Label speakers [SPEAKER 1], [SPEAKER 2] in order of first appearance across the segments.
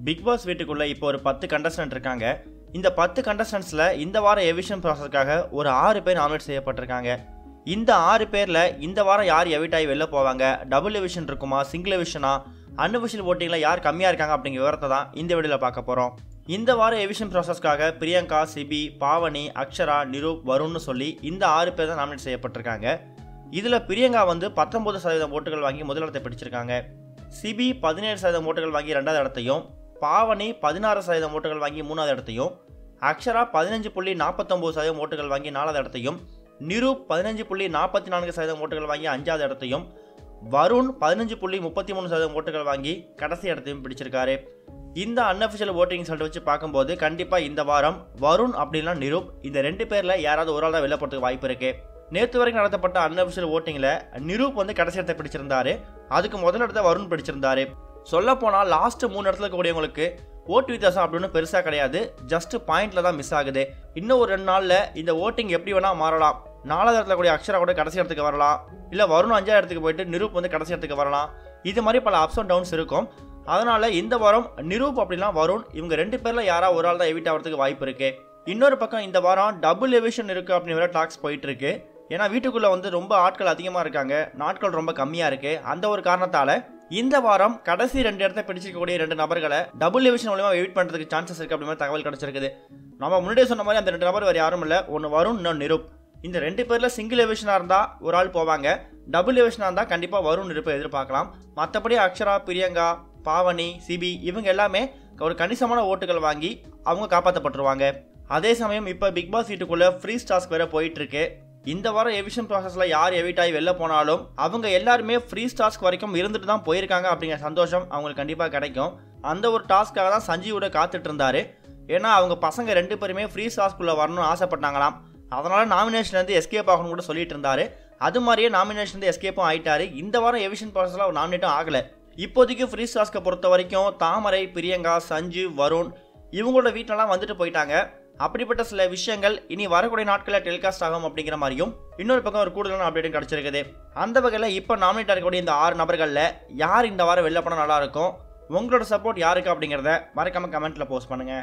[SPEAKER 1] big Boss வீட்டுக்குள்ள இப்போ ஒரு பத்து கண்டஸ்டன்ட் இருக்காங்க இந்த பத்து கண்டஸ்டன்ட்ஸில் இந்த வாரம் எவிஷன் ப்ராசஸ்க்காக ஒரு ஆறு பேர் நாமினேட் செய்யப்பட்டிருக்காங்க இந்த ஆறு பேரில் இந்த வாரம் யார் எவிட் ஆகி வெளில போவாங்க டபுள் எவிஷன் இருக்குமா சிங்கிள் எவிஷனா அன்அஃபிஷியல் ஓட்டிங்கில் யார் கம்மியாக இருக்காங்க அப்படிங்கிற விவரத்தை தான் இந்த வீடியோவில் பார்க்க போகிறோம் இந்த வாரம் எவிஷன் ப்ராசஸ்க்காக பிரியங்கா சிபி பாவனி அக்ஷரா நிரூப் வருண்னு சொல்லி இந்த ஆறு பேர் தான் நாமினேட் செய்யப்பட்டிருக்காங்க இதில் பிரியங்கா வந்து பத்தொன்பது சதவீதம் ஓட்டுகள் வாங்கி முதலிடத்தை பிடிச்சிருக்காங்க சிபி பதினேழு சதவீதம் ஓட்டுகள் வாங்கி ரெண்டாவது இடத்தையும் பாவனி பதினாறு சதவீதம் ஓட்டுகள் வாங்கி மூணாவது இடத்தையும் அக்ஷரா பதினஞ்சு புள்ளி நாற்பத்தொம்பது சதவீதம் ஓட்டுகள் வாங்கி நாலாவது இடத்தையும் நிரூப் பதினஞ்சு புள்ளி நாற்பத்தி நான்கு சதவீதம் ஓட்டுகள் வாங்கி அஞ்சாவது இடத்தையும் வருண் பதினஞ்சு புள்ளி முப்பத்தி மூணு சதவீதம் ஓட்டுகள் வாங்கி கடைசி இடத்தையும் பிடிச்சிருக்காரு இந்த அன்அஃபிஷியல் ஓட்டிங் ரிசல்ட் வச்சு பார்க்கும்போது கண்டிப்பாக இந்த வாரம் வருண் அப்படின்னா நிரூப் இந்த ரெண்டு பேரில் யாராவது ஒரு ஆள் தான் வெளில போகிறதுக்கு வாய்ப்பு இருக்கு நேற்று வரைக்கும் நடத்தப்பட்ட அன்அஃபிஷியல் ஓட்டிங்கில் நிரூப் வந்து கடைசி இடத்தை பிடிச்சிருந்தாரு அதுக்கு முதல் இடத்த வருண் பிடிச்சிருந்தாரு சொல்ல போனால் லாஸ்ட் மூணு இடத்துல இருக்கக்கூடியவங்களுக்கு ஓட்டு வித்தியாசம் அப்படின்னு பெருசாக கிடையாது ஜஸ்ட் பாயிண்ட்ல தான் மிஸ் ஆகுது இன்னும் ஒரு ரெண்டு நாளில் இந்த ஓட்டிங் எப்படி வேணால் மாறலாம் நாலாவது இடத்துல கூடிய அக்ஷரா கூட கடைசி இடத்துக்கு வரலாம் இல்லை வருண் அஞ்சாவது இடத்துக்கு போயிட்டு நிரூப் வந்து கடைசி இடத்துக்கு வரலாம் இது மாதிரி பல அப்ஸ் அண்ட் டவுன்ஸ் இருக்கும் அதனால இந்த வாரம் நிரூப் அப்படிலாம் வருண் இவங்க ரெண்டு பேரில் யாரா ஒரு ஆள் தான் எவிட் ஆகிறதுக்கு வாய்ப்பு இருக்கு இன்னொரு பக்கம் இந்த வாரம் டபுள் எவிஷன் இருக்கு அப்படிங்கிற டாக்ஸ் போயிட்டு இருக்கு ஏன்னா வீட்டுக்குள்ள வந்து ரொம்ப ஆட்கள் அதிகமாக இருக்காங்க நாட்கள் ரொம்ப கம்மியாக இருக்கு அந்த ஒரு காரணத்தால இந்த வாரம் கடைசி ரெண்டு இடத்த பிடிச்சிருக்கக்கூடிய ரெண்டு நபர்களை டபுள் எவிஷன் மூலமா எவிட் பண்ணுறதுக்கு சான்சஸ் இருக்கு அப்படி மாதிரி தகவல் கிடைச்சிருக்குது நம்ம முன்னாடியே சொன்ன மாதிரி அந்த ரெண்டு நபர் வேறு யாரும் இல்லை ஒன்று வரும் இன்னொன்று நிரூப் இந்த ரெண்டு பேரில் சிங்கிள் எவிஷனாக இருந்தால் ஒரு ஆள் போவாங்க டபுள் எவிஷனாக இருந்தால் கண்டிப்பாக வரும் நிரூப்பை எதிர்பார்க்கலாம் மற்றபடி அக்ஷரா பிரியங்கா பாவனி சிபி இவங்க எல்லாமே ஒரு கணிசமான ஓட்டுகள் வாங்கி அவங்க காப்பாற்றப்பட்டுருவாங்க அதே சமயம் இப்போ பிக் பாஸ் வீட்டுக்குள்ள ஃப்ரீ ஸ்டாஸ்க் வேற போயிட்டு இருக்கு இந்த வாரம் எவிஷன் ப்ராசஸில் யார் எவிட் ஆகி வெளில போனாலும் அவங்க எல்லாருமே ஃப்ரீ டாஸ்க் வரைக்கும் இருந்துட்டு தான் போயிருக்காங்க அப்படிங்கிற சந்தோஷம் அவங்களுக்கு கண்டிப்பாக கிடைக்கும் அந்த ஒரு டாஸ்க்காக தான் சஞ்சீவோட காத்துட்டு இருந்தாரு ஏன்னா அவங்க பசங்க ரெண்டு பேருமே ஃப்ரீ டாஸ்க்குள்ளே வரணும்னு ஆசைப்பட்டாங்களாம் அதனால நாமினேஷன்லேருந்து எஸ்கேப் ஆகணும்னு கூட சொல்லிட்டு இருந்தாரு அது மாதிரியே நாமினேஷன் எஸ்கேப்பும் ஆயிட்டாரு இந்த வாரம் எவிஷன் ப்ராசஸில் அவர் நாமினேட்டும் ஆகலை இப்போதைக்கு ஃப்ரீ டாஸ்க்கை பொறுத்த வரைக்கும் தாமரை பிரியங்கா சஞ்சீவ் வருண் இவங்களோட வீட்டிலலாம் வந்துட்டு போயிட்டாங்க அப்படிப்பட்ட சில விஷயங்கள் இனி வரக்கூடிய நாட்களில் டெலிகாஸ்ட் ஆகும் அப்படிங்கிற மாதிரியும் இன்னொரு பக்கம் ஒரு கூடுதலான அப்டேட்டும் கிடைச்சிருக்குது அந்த வகையில் இப்போ நாமினேட் இருக்கக்கூடிய இந்த ஆறு நபர்களில் யார் இந்த வாரம் வெளில போனால் நல்லா இருக்கும் உங்களோட சப்போர்ட் யாருக்கு அப்படிங்கிறத மறக்காம கமெண்ட்ல போஸ்ட் பண்ணுங்க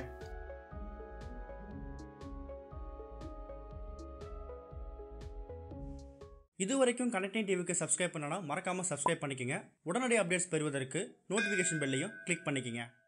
[SPEAKER 2] இது வரைக்கும் கனெக்டிங் டிவிக்கு சப்ஸ்கிரைப் பண்ணனா மறக்காமல் சப்ஸ்கிரைப் பண்ணிக்கங்க உடனடி அப்டேட்ஸ் பெறுவதற்கு நோட்டிஃபிகேஷன் பெல்லையும் கிளிக் பண்ணிக்கங்க